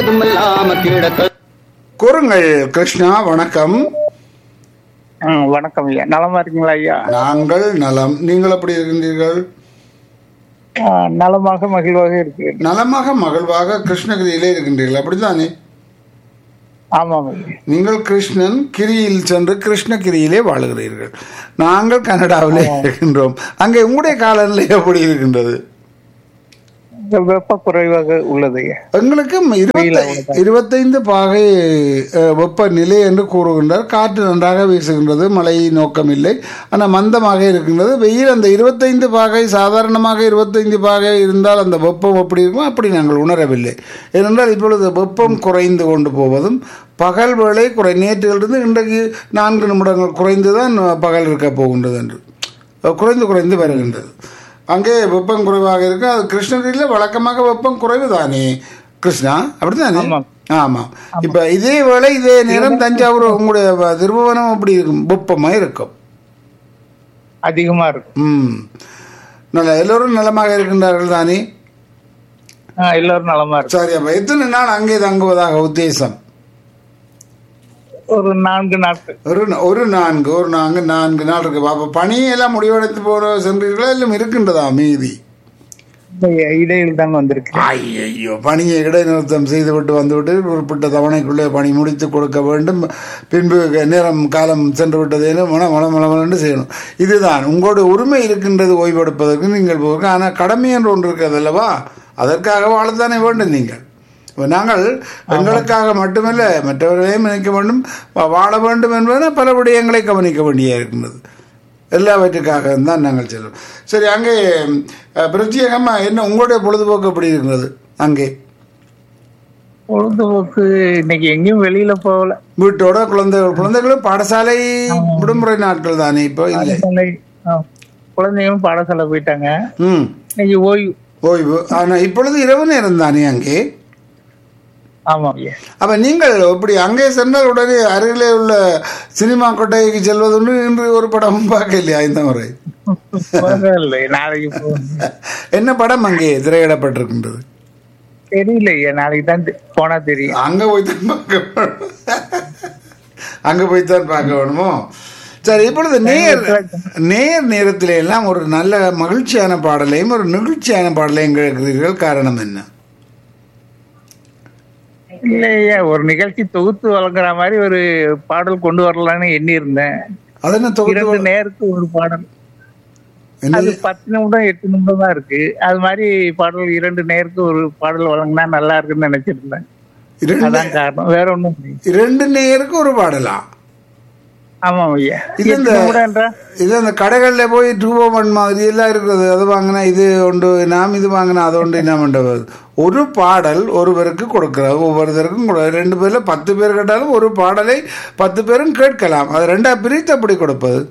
இல்லாம கிடக்க கூறுங்கள் கிருஷ்ணா வணக்கம் ம், வணக்கம் ஐயா நலமா இருக்கீங்களா ஐயா நாங்கள் நலம் நீங்கள் எப்படி இருக்கின்றீர்கள் ஆ, நலமாக மகிழ்வாக இருக்கு நலமாக மகிழ்வாக கிருஷ்ணகிரியிலே இருக்கின்றீர்கள் அப்படித்தானே ஆமாம் ஐயா நீங்கள் கிருஷ்ணன் கிரியில் சென்று கிருஷ்ணகிரியிலே வாழுகிறீர்கள் நாங்கள் கனடாவிலே இருக்கின்றோம் அங்கே உங்களுடைய காலநிலை எப்படி இருக்கின்றது இங்க வெப்ப குறைவாக உள்ளது ஐயா எங்களுக்கு இருபத்தி இருபத்தைந்து பாகை அஹ், வெப்பநிலை என்று கூறுகின்றார் காற்று நன்றாக வீசுகின்றது மழை நோக்கம் இல்லை ஆனால் மந்தமாக இருக்கின்றது வெயில் அந்த இருபத்தைந்து பாகை சாதாரணமாக இருபத்தைந்து பாகை இருந்தால் அந்த வெப்பம் எப்படி இருக்கும் அப்படி நாங்கள் உணரவில்லை ஏனென்றால் இப்பொழுது வெப்பம் குறைந்து கொண்டு போவதும் பகல் வேளை குறை நேற்றிலிருந்து இன்றைக்கு நான்கு நிமிடங்கள் குறைந்து தான் பகல் இருக்க போகின்றது என்று குறைந்து குறைந்து வருகின்றது அங்கே வெப்பம் குறைவாக இருக்கு அது கிருஷ்ணகிரியில் வழக்கமாக வெப்பம் குறைவு தானே கிருஷ்ணா அப்படித்தானே ஆமாம். ஆமாம் இப்ப இதே வேளை இதே நேரம் தஞ்சாவூர் உங்களுடைய வ- திருபுவனம் அப்படி இருக்கும் வெப்பமா இருக்கும் அதிகமா இருக்கும் ம் நல்ல எல்லோரும் நலமாக இருக்கின்றார்கள் தானே ஆ, எல்லாரும் நலமா இருக்கும் சரி அப்ப எத்தனை நாள் அங்கே தங்குவதாக உத்தேசம் ஒரு நான்கு நாட்கள் ஒரு ந- ஒரு நான்கு ஒரு நான்கு நான்கு நாள் இருக்கு அப்ப பணியெல்லாம் முடிவடைத்து போற சென்றீர்களா இல்லை இருக்கின்றதா மீதி இந்த இடையில் தாங்க வந்திருக்கு ஐயோ பணியை இடைநிறுத்தம் செய்துவிட்டு வந்துவிட்டு குறிப்பிட்ட தவணைக்குள்ளே பணி முடித்து கொடுக்க வேண்டும் பின்பு நேரம் காலம் சென்று விட்டதேன்னு மன மன மனமென்று செய்யணும் இதுதான் உங்களுடைய உரிமை இருக்கின்றது ஓய்வெடுப்பதற்கு நீங்கள் போக ஆனால் கடமை என்று ஒன்று இருக்கிறது அல்லவா அதற்காக வாழத்தானே வேண்டும் நீங்கள் இப்ப நாங்கள் எங்களுக்காக மட்டுமல்ல மற்றவர்களையும் நினைக்க வேண்டும் வா- வாழ வேண்டும் என்பது பல விடயங்களை கவனிக்க வேண்டிய இருக்கின்றது எல்லாவற்றுக்காக தான் நாங்கள் செல்வோம் சரி அங்கே அஹ், பிரத்யேகமா என்ன உங்களுடைய பொழுதுபோக்கு எப்படி இருக்கிறது அங்கே பொழுதுபோக்கு இன்னைக்கு எங்கேயும் வெளியில போகல வீட்டோட குழந்தைகள் குழந்தைகளும் பாடசாலை விடுமுறை நாட்கள் தானே இப்போ இல்லை பாடசாலை ஆ, குழந்தைங்களும் பாடசாலை போயிட்டாங்க ம் இன்னைக்கு ஓய்வு ஓய்வு ஆனால் இப்பொழுது இரவு நேரம் தானே அங்கே ஆமாம் ஐயா அப்ப நீங்கள் இப்படி அங்கே சென்றால் உடனே அருகிலே உள்ள சினிமா கொட்டைக்கு செல்வதுண்டு இன்று ஒரு படமும் பார்க்கலையா இந்த முறை பரவாயில்ல, நாளைக்கு போகணும். என்ன படம் அங்கே திரையிடப்பட்டிருக்கின்றது தெரியல ஐயா நாளைக்கு தான் தெ- போனா தெரியும் அங்க போய் தான் பார்க்க வேணும் அங்க போய் தான் பார்க்க வேணுமோ சரி இப்பொழுது நேர் நேர் நேரத்தில எல்லாம் ஒரு நல்ல மகிழ்ச்சியான பாடலையும் ஒரு நிகழ்ச்சியான பாடலையும் கேட்கிறீர்கள் காரணம் என்ன இல்ல ஐயா ஒரு நிகழ்ச்சி தொகுத்து வழங்குற மாதிரி ஒரு பாடல் கொண்டு வரலாம்னு எண்ணி இருந்தேன் அது என்ன தொகுத்து இரண்டு நேருக்கு ஒரு பாடல் என்னது? அது பத்து நிமிடம் எட்டு நிமிடம் தான் இருக்கு அது மாதிரி பாடல் இரண்டு நேருக்கு ஒரு பாடல் வழங்கினா நல்லா இருக்குன்னு நினைச்சிருந்தேன் இரண்டு அதான் காரணம் வேற ஒண்ணும் இல்லை. இரண்டு நேருக்கு ஒரு பாடலா ஆமாம் ஐயா இது எட்டு இந்த நிமிடம் என்றா இது அந்த கடைகள்ல போய் டூபோ ஒன் மாதிரி எல்லாம் இருக்குது அது வாங்கினா இது ஒன்று நாம் இது வாங்கினா அது ஒன்று என்ன பண்ணுறது ஒரு பாடல் ஒருவருக்கு கொடுக்கிறது ஒவ்வொருத்தருக்கும் கொடு ரெண்டு பேர்ல பத்து பேர் கேட்டாலும் ஒரு பாடலை பத்து பேரும் கேட்கலாம் அது ரெண்டா பிரித்து அப்படி கொடுப்பது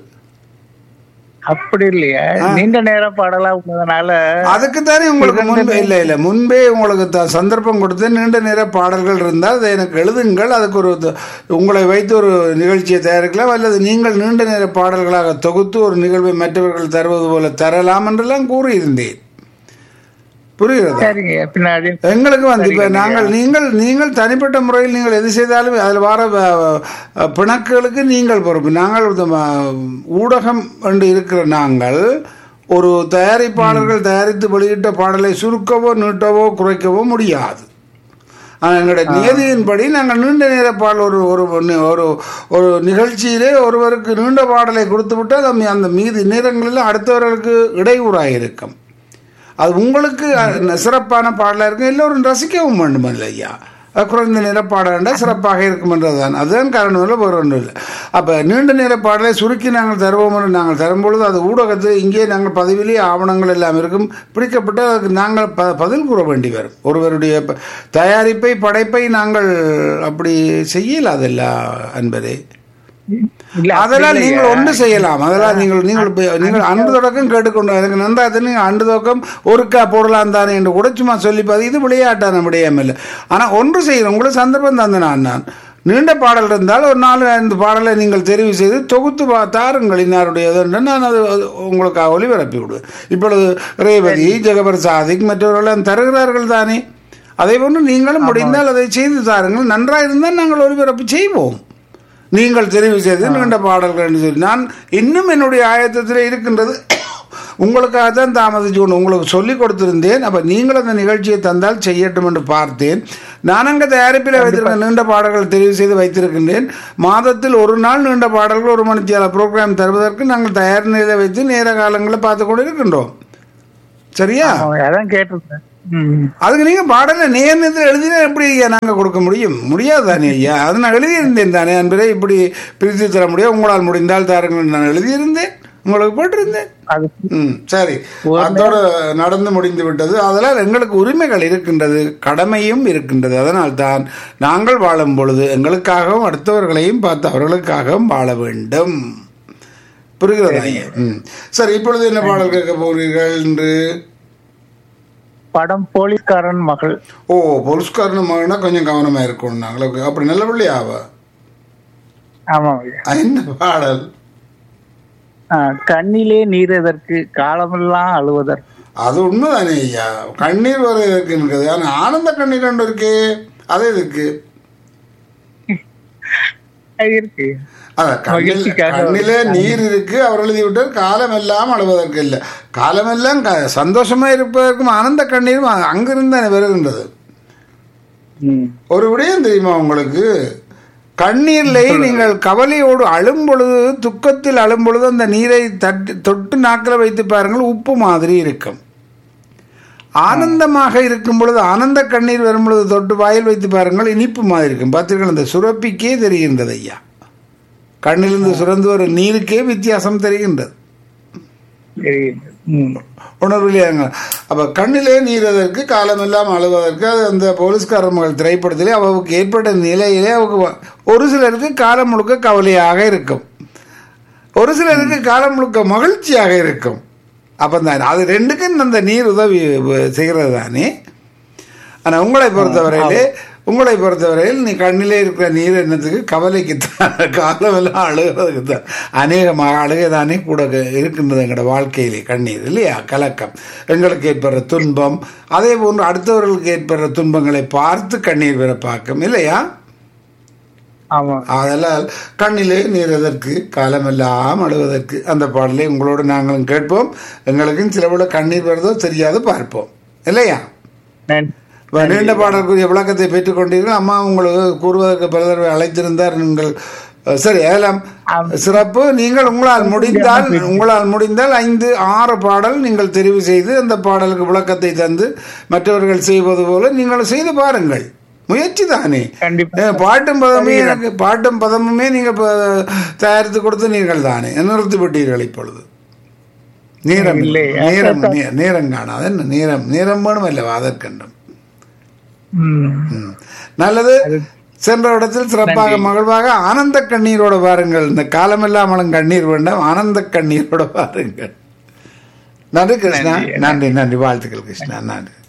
அப்படி இல்லையா நீண்ட நேரம் பாடலா உள்ளதுனால அதுக்கு தானே உங்களுக்கு முன்பே இல்லை இல்லை முன்பே உங்களுக்கு த- சந்தர்ப்பம் கொடுத்து நீண்ட நேர பாடல்கள் இருந்தால் அதை எனக்கு எழுதுங்கள் அதுக்கு ஒரு த- உங்களை வைத்து ஒரு நிகழ்ச்சியை தயாரிக்கலாம் அல்லது நீங்கள் நீண்ட நேர பாடல்களாக தொகுத்து ஒரு நிகழ்வை மற்றவர்கள் தருவது போல தரலாம் என்றெல்லாம் கூறியிருந்தேன் புரிகிறதா சரிங்க ஐயா, பின்னாடி எங்களுக்கு வந்து இப்ப நாங்கள் நீங்கள் நீங்கள் தனிப்பட்ட முறையில் நீங்கள் எது செய்தாலும் அதில் வர வ- வ- பிணக்குகளுக்கு நீங்கள் பொறுப்பு நாங்கள் இந்த ம- ஊடகம் என்று இருக்கிற நாங்கள் ஒரு தயாரிப்பாளர்கள் தயாரித்து வெளியிட்ட பாடலை சுருக்கவோ நீட்டவோ குறைக்கவோ முடியாது ஆனால் எங்களுடைய நியதியின்படி நாங்கள் நீண்ட நேர பாடல் ஒரு ஒரு ஒரு ஒரு நிகழ்ச்சியிலே ஒருவருக்கு நீண்ட பாடலை கொடுத்து விட்டால் அந்த- அந்த மீதி நேரங்களில் அடுத்தவர்களுக்கு இடையூறாக இருக்கும் அது உங்களுக்கு அஹ், சிறப்பான பாடலாக இருக்கும் எல்லோரும் ரசிக்கவும் வேண்டும் இல்லை ஐயா அஹ், குறைந்த நேர பாடல் சிறப்பாக இருக்கும் என்றதுதான் அதுதான் காரணம் இல்லை வேறு ஒன்றும் இல்லை அப்போ நீண்ட நேர பாடலை சுருக்கி நாங்கள் தருவோம் என்று நாங்கள் தரும்பொழுது அது ஊடகத்தில் இங்கே நாங்கள் பதிவிலே ஆவணங்கள் எல்லாம் இருக்கும் பிடிக்கப்பட்டு அதுக்கு நாங்கள் ப பதில் கூற வேண்டி வரும் ஒருவருடைய ப- தயாரிப்பை படைப்பை நாங்கள் அப்படி செய்யலாதில்ல அன்பரே இல்ல அப்படி அதெல்லாம் இல்லையா. நீங்கள் ஒன்று செய்யலாம் அதெல்லாம் நீங்கள் நீங்கள் இப்ப- நீங்கள் அன்று தொடக்கம் கேட்டுக்கொண்டு எனக்கு நன்றா நீங்கள் அன்று தொடக்கம் ஒருக்கா போடலாம் தானே என்று கூட சும்மா சொல்லி பாது இது விளையாட்டான விடயம் இல்லை ஆனால் ஒன்று செய்யணும் உங்களுக்கு சந்தர்ப்பம் தந்து நான் நான் நீண்ட பாடல் இருந்தால் ஒரு நாலு ஐந்து பாடலை நீங்கள் தெரிவு செய்து தொகுத்து பா- தாருங்கள் இன்னாருடையது என்று நான் அது அது உங்களுக்காக ஒளிபரப்பி விடுவேன் இப்பொழுது ரேவதி ஜெகபர் சாதிக் மற்றவர்கள் தருகிறார்கள் தானே அதே போன்று நீங்களும் முடிந்தால் அதை செய்து தாருங்கள் நன்றாக இருந்தால் நாங்கள் ஒருபிறப்பு செய்வோம் நீங்கள் தெரிவு செய்து நீண்ட பாடல்கள் என்று சொல்லி நான் இன்னும் என்னுடைய ஆயத்தத்தில் இருக்கின்றது உங்களுக்காக தான் தாமதிச்சு கொண்டு உங்களுக்கு சொல்லி கொடுத்திருந்தேன் அப்போ நீங்கள் அந்த நிகழ்ச்சியை தந்தால் செய்யட்டும் என்று பார்த்தேன் நான் அங்கே தயாரிப்பில் வைத்திருக்க நீண்ட பாடல்கள் தெரிவு செய்து வைத்திருக்கின்றேன் மாதத்தில் ஒரு நாள் நீண்ட பாடல்கள் ஒரு மணித்தியால ப்ரோக்ராம் தருவதற்கு நாங்கள் தயார் நிலையை வைத்து நேர காலங்களை பார்த்து கொண்டு இருக்கின்றோம் சரியா ஆமா, அதான் கேட்டிருந்தேன் ம். அதுக்கு நீங்க பாடல நேர்நத்தில் எழுதினா எப்படி ஐயா நாங்க கொடுக்க முடியும் முடியாது தானே ஐயா அது நான் எழுதியிருந்தேன் தானே அன்பரே இப்படி பிரித்து தர முடியும் உங்களால் முடிந்தால் தாருங்கள் நான் எழுதியிருந்தேன் உங்களுக்கு போட்டிருந்தேன் அது ம் சரி அதோடு நடந்து முடிந்து விட்டது அதனால் எங்களுக்கு உரிமைகள் இருக்கின்றது கடமையும் இருக்கின்றது அதனால் தான் நாங்கள் வாழும் பொழுது எங்களுக்காகவும் அடுத்தவர்களையும் பார்த்து அவர்களுக்காகவும் வாழ வேண்டும் புரிகிறதா ஐயா? ம் சரி இப்பொழுது என்ன பாடல் கேட்க போகிறீர்கள் என்று படம் போலீஸ்காரன் மகள் ஓ போலீஸ்காரன் மகனா கொஞ்சம் கவனமா இருக்கணும் நாங்களுக்கு அப்படி நல்ல பிள்ளையாவ ஆமா ஐயா என்ன பாடல் ஆ, கண்ணிலே நீர் எதற்கு காலமெல்லாம் அழுவதற்கு அது உண்மைதானே ஐயா கண்ணீர் வர இருக்குன்றது ஆனா ஆனந்த கண்ணீர் ஒன்று இருக்கே அது எதுக்கு அது இருக்கு அதான் கண்ணில் மகிழ்ச்சிக்காக கண்ணிலே நீர் இருக்கு அவர் எழுதி விட்டார் காலம் எல்லாம் அழுவதற்கு இல்லை காலமெல்லாம் க- சந்தோஷமா இருப்பதற்கும் ஆனந்த கண்ணீரும் அ- அங்கிருந்து தானே வருகின்றது ம். ஒரு விடயம் தெரியுமா உங்களுக்கு கண்ணீரிலே நீங்கள் கவலையோடு அழும் பொழுது துக்கத்தில் அழும் பொழுது அந்த நீரை தட்டி தொட்டு நாக்கில் வைத்து பாருங்கள் உப்பு மாதிரி இருக்கும் ஆனந்தமாக இருக்கும் பொழுது ஆனந்த கண்ணீர் வரும் பொழுது தொட்டு வாயில் வைத்து பாருங்கள் இனிப்பு மாதிரி இருக்கும் பார்த்தீர்கள் அந்த சுரப்பிக்கே தெரிகின்றது ஐயா கண்ணிலிருந்து சுரந்து வரும் நீருக்கே வித்தியாசம் தெரிகின்றது தெரியுது. ம். உணர்விலேங்க அப்ப கண்ணிலே நீரதற்கு காலமெல்லாம் அழுவதற்கு அது அந்த போலீஸ்கார மகள் திரைப்படத்திலே அவருக்கு ஏற்பட்ட நிலையிலே அவருக்கு வ- ஒரு சிலருக்கு காலம் முழுக்க கவலையாக இருக்கும் ஒரு சிலருக்கு காலம் முழுக்க மகிழ்ச்சியாக இருக்கும் அப்போ தான் அது ரெண்டுக்கும் அந்த நீர் உதவி வ- செய்கிறது தானே ஆனால் உங்களை பொறுத்தவரையிலே உங்களை பொறுத்தவரையில் நீ கண்ணிலே இருக்கிற நீர் என்னத்துக்கு கவலைக்கு தான் காலமெல்லாம் அழுகிறதுக்கு தான் அநேகமாக அழுகதானே கூட க- இருக்கின்றது எங்களோட வாழ்க்கையிலே கண்ணீர் இல்லையா கலக்கம் எங்களுக்கு ஏற்படுற துன்பம் அதே போன்று அடுத்தவர்களுக்கு ஏற்படுற துன்பங்களை பார்த்து கண்ணீர் வர பார்க்கும் இல்லையா ஆமா அதனால் கண்ணிலே நீர் எதற்கு காலமெல்லாம் அழுவதற்கு அந்த பாடலை உங்களோடு நாங்களும் கேட்போம் எங்களுக்கும் சில விட கண்ணீர் வருதோ தெரியாது பார்ப்போம் இல்லையா நன்றி இப்ப நீண்ட பாடலுக்குரிய விளக்கத்தை பெற்றுக்கொண்டீர்கள் அம்மா உங்களுக்கு கூறுவதற்கு பல தடவை அழைத்திருந்தார் நீங்கள் அஹ், சரி அதெல்லாம் சிறப்பு நீங்கள் உங்களால் முடிந்தால் உங்களால் முடிந்தால் ஐந்து ஆறு பாடல் நீங்கள் தெரிவு செய்து அந்த பாடலுக்கு விளக்கத்தை தந்து மற்றவர்கள் செய்வது போல நீங்கள் செய்து பாருங்கள் முயற்சி தானே கண்டிப்பா ஏ, பாட்டும் பதமே எனக்கு பாட்டும் பதமுமே நீங்கள் ப- தயாரித்து கொடுத்து நீங்கள் தானே நிறுத்தி விட்டீர்கள் இப்பொழுது நேரம் இல்லை. நேரம் நே- நேரம் காணாது என்ன நேரம் நேரம் வேணும் அல்லவா அதற்கென்றும் ம். ம். நல்லது சென்ற இடத்தில் சிறப்பாக மகிழ்வாக ஆனந்த கண்ணீரோட பாருங்கள் இந்த காலமில்லாமலும் கண்ணீர் வேண்டாம் ஆனந்த கண்ணீரோட பாருங்கள் நன்றி கிருஷ்ணா நன்றி நன்றி வாழ்த்துக்கள் கிருஷ்ணா நன்றி